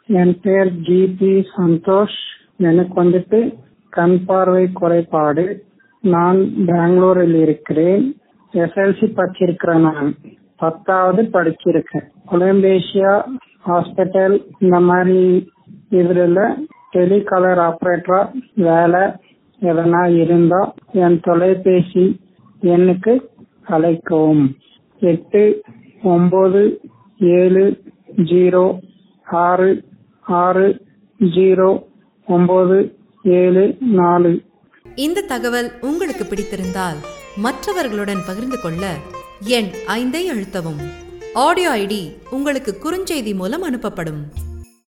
என் பேர் ஜிபி சந்தோஷ் எனக்கு வந்துட்டு கண் பார்வை குறைபாடு நான் பெங்களூரில் இருக்கிறேன் எஸ்எல்சி படிச்சிருக்கிறேன் நான் பத்தாவது படிச்சிருக்கேன் கொலம்பேஷியா ஹாஸ்பிட்டல் இந்த மாதிரி இதுல டெலிகாலர் ஆபரேட்டரா வேலை எதனா இருந்தா என் தொலைபேசி எண்ணுக்கு அழைக்கவும் எட்டு ஒன்பது ஏழு ஜீரோ ஆறு ஆறு ஜீரோ ஒன்பது ஏழு நாலு இந்த தகவல் உங்களுக்கு பிடித்திருந்தால் மற்றவர்களுடன் பகிர்ந்து கொள்ள எண் ஐந்தை அழுத்தவும் ஆடியோ ஐடி உங்களுக்கு குறுஞ்செய்தி மூலம் அனுப்பப்படும்